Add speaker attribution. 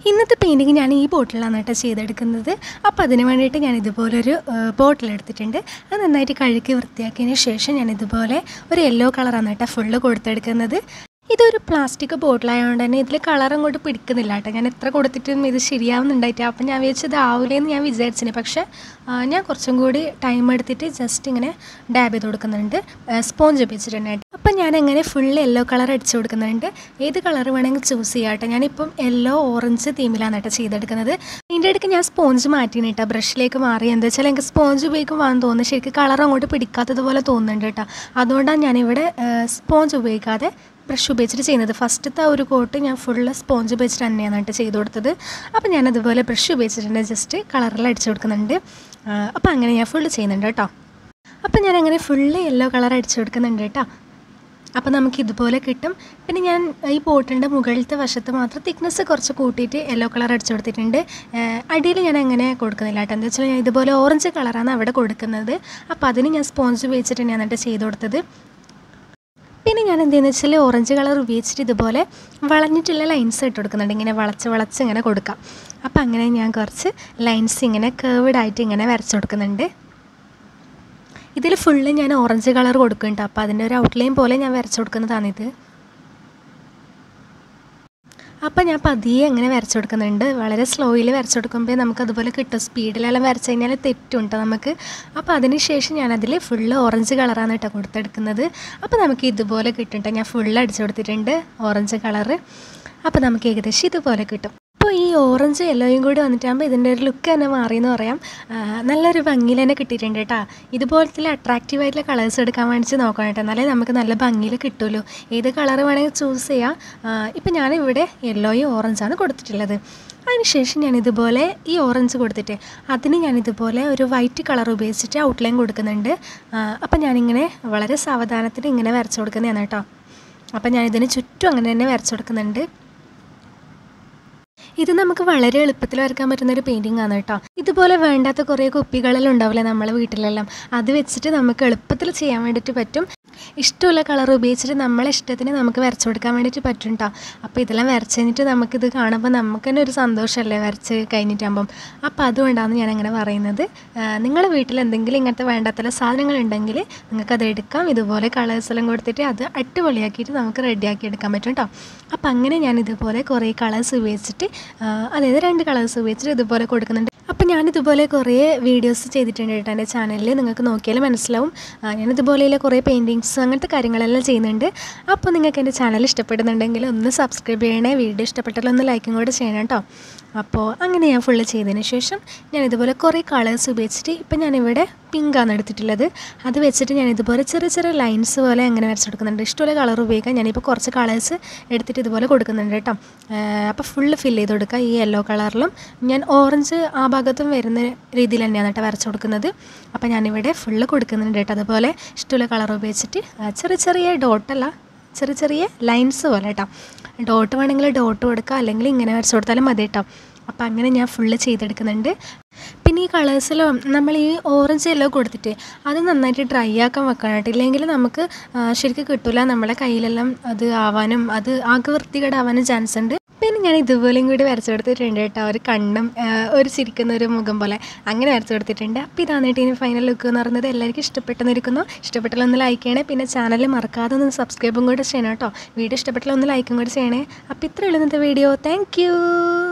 Speaker 1: ഇന്നത്തെ പെയിൻറ്റിങ് ഞാൻ ഈ ബോട്ടിലാണ് കേട്ടോ ചെയ്തെടുക്കുന്നത് അപ്പോൾ അതിന് വേണ്ടിയിട്ട് ഞാൻ ഇതുപോലൊരു ബോട്ടിൽ എടുത്തിട്ടുണ്ട് അത് നന്നായിട്ട് കഴുകി വൃത്തിയാക്കിയതിന് ശേഷം ഞാൻ ഇതുപോലെ ഒരു യെല്ലോ കളറാണ് കേട്ടോ ഫുള്ള് കൊടുത്തെടുക്കുന്നത് ഇതൊരു പ്ലാസ്റ്റിക് ബോട്ടിലായതുകൊണ്ട് തന്നെ ഇതിൽ കളർ അങ്ങോട്ട് പിടിക്കുന്നില്ല കേട്ടോ ഞാൻ എത്ര കൊടുത്തിട്ടും ഇത് ശരിയാവുന്നുണ്ടായിട്ട് അപ്പം ഞാൻ വിചാരിച്ചത് ആവില്ലെന്ന് ഞാൻ വിചാരിച്ചിന് പക്ഷേ ആ, ഞാൻ കുറച്ചും കൂടി ടൈം എടുത്തിട്ട് ജസ്റ്റ് ഇങ്ങനെ ഡാബ് ചെയ്ത് കൊടുക്കുന്നുണ്ട് സ്പോഞ്ച് ഉപയോഗിച്ചിട്ടുണ്ടായിട്ട് അപ്പം ഞാൻ അങ്ങനെ ഫുൾ യെല്ലോ കളർ അടിച്ചു കൊടുക്കുന്നുണ്ട് ഏത് കളർ വേണമെങ്കിൽ ചൂസ് ചെയ്യാം കേട്ടോ ഞാനിപ്പം യെല്ലോ ഓറഞ്ച് തീമിലാണ് കേട്ടോ ചെയ്തെടുക്കുന്നത് ഇതിൻ്റെ ഇടയ്ക്ക് ഞാൻ സ്പോഞ്ച് മാറ്റിന് കേട്ടോ ബ്രഷിലേക്ക് മാറി എന്താ വെച്ചാൽ എനിക്ക് സ്പോഞ്ച് ഉപയോഗിക്കുമ്പോൾ തോന്നുന്നു ശരിക്കും കളർ അങ്ങോട്ട് പിടിക്കാത്തതുപോലെ തോന്നുന്നുണ്ട് കേട്ടോ അതുകൊണ്ടാണ് ഞാനിവിടെ സ്പോഞ്ച് ഉപയോഗിക്കാതെ ബ്രഷ് ഉപയോഗിച്ചിട്ട് ചെയ്യുന്നത് ഫസ്റ്റത്തെ ആ ഒരു കോട്ട് ഞാൻ ഫുള്ള് സ്പോഞ്ച് ഉപയോഗിച്ചിട്ട് തന്നെയാണ് കേട്ടോ ചെയ്ത് കൊടുത്തത് അപ്പോൾ ഞാൻ അതുപോലെ ബ്രഷ് ഉപയോഗിച്ചിട്ടുണ്ട് ജസ്റ്റ് കളറിൽ അടിച്ചു കൊടുക്കുന്നുണ്ട് അപ്പോൾ അങ്ങനെ ഞാൻ ഫുള്ള് ചെയ്യുന്നുണ്ട് കേട്ടോ അപ്പോൾ ഞാൻ അങ്ങനെ ഫുള്ള് യെല്ലോ കളർ അടിച്ചു കൊടുക്കുന്നുണ്ട് കേട്ടോ അപ്പോൾ നമുക്ക് ഇതുപോലെ കിട്ടും പിന്നെ ഞാൻ ഈ ബോട്ടിൻ്റെ മുകളിലത്തെ വശത്ത് മാത്രം തിക്നെസ് കുറച്ച് കൂട്ടിയിട്ട് യെല്ലോ കളർ അടിച്ചു കൊടുത്തിട്ടുണ്ട് അടിയിൽ ഞാൻ അങ്ങനെ കൊടുക്കുന്നില്ല കേട്ടോ എന്താ വെച്ചാൽ ഞാൻ ഇതുപോലെ ഓറഞ്ച് കളറാണ് അവിടെ കൊടുക്കുന്നത് അപ്പോൾ അതിന് ഞാൻ സ്പോഞ്ച് ഉപയോഗിച്ചിട്ട് തന്നെയാണ് കേട്ടോ ചെയ്ത് കൊടുത്തത് പിന്നെ ഞാൻ എന്തെന്ന് വെച്ചാൽ ഓറഞ്ച് കളർ ഉപയോഗിച്ചിട്ട് ഇതുപോലെ വളഞ്ഞിട്ടുള്ള ലൈൻസ് ഇട്ട് കൊടുക്കുന്നുണ്ട് ഇങ്ങനെ വളച്ച് വളച്ച് ഇങ്ങനെ കൊടുക്കാം അപ്പോൾ അങ്ങനെ ഞാൻ കുറച്ച് ലൈൻസ് ഇങ്ങനെ കേർവ്ഡ് ആയിട്ട് ഇങ്ങനെ വരച്ച് കൊടുക്കുന്നുണ്ട് ഇതിൽ ഫുള്ള് ഞാൻ ഓറഞ്ച് കളർ കൊടുക്കുന്നുണ്ട് അപ്പോൾ അതിൻ്റെ ഒരു ഔട്ട്ലൈൻ പോലെ ഞാൻ വരച്ച് കൊടുക്കുന്നതാണിത് അപ്പം ഞാൻ പതിയെ അങ്ങനെ വരച്ചു കൊടുക്കുന്നുണ്ട് വളരെ സ്ലോയിൽ വരച്ചു കൊടുക്കുമ്പോൾ നമുക്ക് അതുപോലെ കിട്ടും സ്പീഡിലെല്ലാം വരച്ച് കഴിഞ്ഞാൽ തെറ്റും കേട്ടോ നമുക്ക് അപ്പോൾ അതിന് ശേഷം ഞാനതിൽ ഫുള്ള് ഓറഞ്ച് കളറാണ് കേട്ടോ കൊടുത്തെടുക്കുന്നത് അപ്പോൾ നമുക്ക് ഇതുപോലെ കിട്ടും കേട്ടോ ഞാൻ ഫുള്ള് അടിച്ചു കൊടുത്തിട്ടുണ്ട് ഓറഞ്ച് കളറ് അപ്പോൾ നമുക്ക് ഏകദേശം ഇതുപോലെ കിട്ടും അപ്പോൾ ഈ ഓറഞ്ച് യെല്ലോയും കൂടി വന്നിട്ടാകുമ്പോൾ ഇതിൻ്റെ ഒരു ലുക്ക് തന്നെ മാറിയെന്ന് പറയാം ആ, നല്ലൊരു ഭംഗിയിൽ തന്നെ കിട്ടിയിട്ടുണ്ട് കേട്ടോ ഇതുപോലത്തെ അട്രാക്റ്റീവ് ആയിട്ടുള്ള കളേഴ്സ് എടുക്കാൻ വേണ്ടിയിട്ട് നോക്കണം കേട്ടോ എന്നാലേ നമുക്ക് നല്ല ഭംഗിയിൽ കിട്ടുമല്ലോ ഏത് കളർ വേണമെങ്കിൽ ചൂസ് ചെയ്യാം ഇപ്പം ഞാനിവിടെ യെല്ലോയും ഓറഞ്ചാണ് കൊടുത്തിട്ടുള്ളത് അതിനുശേഷം ഞാൻ ഇതുപോലെ ഈ ഓറഞ്ച് കൊടുത്തിട്ട് അതിന് ഞാൻ ഇതുപോലെ ഒരു വൈറ്റ് കളർ ഉപയോഗിച്ചിട്ട് ഔട്ട്ലൈൻ കൊടുക്കുന്നുണ്ട് അപ്പം ഞാനിങ്ങനെ വളരെ സാവധാനത്തിൽ ഇങ്ങനെ വരച്ചു കൊടുക്കുന്നതാണ് കേട്ടോ അപ്പം ഞാനിതിന് ചുറ്റും അങ്ങനെ തന്നെ വരച്ചു കൊടുക്കുന്നുണ്ട് ഇത് നമുക്ക് വളരെ എളുപ്പത്തിൽ വരയ്ക്കാൻ പറ്റുന്ന ഒരു പെയിൻറ്റിംഗ് ആണ് കേട്ടോ ഇതുപോലെ വേണ്ടാത്ത കുറേ കുപ്പികളെല്ലാം ഉണ്ടാവില്ലേ നമ്മളെ വീട്ടിലെല്ലാം അത് വെച്ചിട്ട് നമുക്ക് എളുപ്പത്തിൽ ചെയ്യാൻ വേണ്ടിയിട്ട് പറ്റും ഇഷ്ടമുള്ള കളർ ഉപയോഗിച്ചിട്ട് നമ്മളെ ഇഷ്ടത്തിന് നമുക്ക് വരച്ചു കൊടുക്കാൻ വേണ്ടിയിട്ട് പറ്റും കേട്ടോ അപ്പോൾ ഇതെല്ലാം വരച്ച് കഴിഞ്ഞിട്ട് നമുക്കിത് കാണുമ്പോൾ നമുക്ക് തന്നെ ഒരു സന്തോഷമല്ലേ വരച്ച് കഴിഞ്ഞിട്ടാകുമ്പം അപ്പോൾ അതുകൊണ്ടാണ് ഞാൻ അങ്ങനെ പറയുന്നത് ആ, നിങ്ങളുടെ വീട്ടിൽ എന്തെങ്കിലും ഇങ്ങനത്തെ വേണ്ടാത്ത സാധനങ്ങൾ ഉണ്ടെങ്കിൽ നിങ്ങൾക്കത് എടുക്കാം ഇതുപോലെ കളേഴ്സ് എല്ലാം കൊടുത്തിട്ട് അത് അടിപൊളിയാക്കിയിട്ട് നമുക്ക് റെഡിയാക്കി എടുക്കാൻ പറ്റും കേട്ടോ അപ്പോൾ അങ്ങനെ ഞാൻ ഇതുപോലെ കുറേ കളേഴ്സ് ഉപയോഗിച്ചിട്ട് ആ, അതായത് രണ്ട് കളേഴ്സ് ഉപയോഗിച്ചിട്ട് ഇതുപോലെ കൊടുക്കുന്നുണ്ട് അപ്പോൾ ഞാനിതുപോലെ കുറേ വീഡിയോസ് ചെയ്തിട്ടുണ്ട് കേട്ടോ എൻ്റെ ചാനലിൽ നിങ്ങൾക്ക് നോക്കിയാൽ മനസ്സിലാവും ആ, ഞാനിതുപോലെയുള്ള കുറേ പെയിൻറ്റിങ്സ് അങ്ങനത്തെ കാര്യങ്ങളെല്ലാം ചെയ്യുന്നുണ്ട് അപ്പോൾ നിങ്ങൾക്ക് എൻ്റെ ചാനൽ ഇഷ്ടപ്പെടുന്നുണ്ടെങ്കിൽ ഒന്ന് സബ്സ്ക്രൈബ് ചെയ്യണേ വീഡിയോ ഇഷ്ടപ്പെട്ടാൽ ഒന്ന് ലൈക്കും കൂടെ ചെയ്യണം കേട്ടോ അപ്പോൾ അങ്ങനെ ഞാൻ ഫുള്ള് ചെയ്തതിന് ശേഷം ഞാൻ ഇതുപോലെ കുറേ കളേഴ്സ് ഉപയോഗിച്ചിട്ട് ഇപ്പം ഞാനിവിടെ പിങ്കാണ് എടുത്തിട്ടുള്ളത് അത് വെച്ചിട്ട് ഞാൻ ഇതുപോലെ ചെറിയ ചെറിയ ലൈൻസ് പോലെ അങ്ങനെ വരച്ച് കൊടുക്കുന്നുണ്ട് ഇഷ്ടമുള്ള കളർ ഉപയോഗിക്കാം ഞാനിപ്പോൾ കുറച്ച് കളേഴ്സ് എടുത്തിട്ട് ഇതുപോലെ കൊടുക്കുന്നുണ്ട് കേട്ടോ അപ്പോൾ ഫുള്ള് ഫില്ല് ചെയ്ത് കൊടുക്കുക ഈ യെല്ലോ കളറിലും ഞാൻ ഓറഞ്ച് ആ ഭാഗത്തും വരുന്ന രീതിയിൽ തന്നെയാണ് കേട്ടോ വരച്ച് കൊടുക്കുന്നത് അപ്പോൾ ഞാനിവിടെ ഫുള്ള് കൊടുക്കുന്നുണ്ട് കേട്ടോ അതുപോലെ ഇഷ്ടമുള്ള കളർ ഉപയോഗിച്ചിട്ട് ആ, ചെറിയ ചെറിയ ഡോട്ടല്ല ചെറിയ ചെറിയ ലൈൻസ് പോലെ കേട്ടോ ഡോട്ട് വേണമെങ്കിൽ ഡോട്ട് കൊടുക്കുക അല്ലെങ്കിൽ ഇങ്ങനെ വരച്ച് കൊടുത്താലും മതി കേട്ടോ അപ്പോൾ അങ്ങനെ ഞാൻ ഫുള്ള് ചെയ്തെടുക്കുന്നുണ്ട് പിന്നെ ഈ കളേഴ്സിലും നമ്മൾ ഈ ഓറഞ്ച് യെല്ലോ കൊടുത്തിട്ട് അത് നന്നായിട്ട് ഡ്രൈ ആക്കാൻ വെക്കണം കേട്ടോ ഇല്ലെങ്കിൽ നമുക്ക് ആ, ശരിക്കും കിട്ടില്ല നമ്മളെ കയ്യിലെല്ലാം അത് ആവാനും അത് ആകെ വൃത്തികേടാവാനും ചാൻസ് ഉണ്ട് പിന്നെ ഞാൻ ഇതുപോലെയും കൂടി വരച്ചു കൊടുത്തിട്ടുണ്ട് കേട്ടോ ഒരു കണ്ണും ആ, ഒരു ചിരിക്കുന്ന ഒരു മുഖം പോലെ അങ്ങനെ വരച്ചു കൊടുത്തിട്ടുണ്ട് അപ്പോൾ ഇതാണ് കേട്ടോ ഇനി ഫൈനൽ ലുക്ക് എന്ന് പറയുന്നത് എല്ലാവർക്കും ഇഷ്ടപ്പെട്ടെന്നിരിക്കുന്നു ഇഷ്ടപ്പെട്ടാൽ ഒന്ന് ലൈക്ക് ചെയ്യണേ പിന്നെ ചാനൽ മറക്കാതെ ഒന്ന് സബ്സ്ക്രൈബും കൂടെ ചെയ്യണം കേട്ടോ വീഡിയോ ഇഷ്ടപ്പെട്ടാൽ ഒന്ന് ലൈക്കും കൂടെ ചെയ്യണേ അപ്പോൾ ഇത്രയുള്ള ഇന്നത്തെ വീഡിയോ താങ്ക്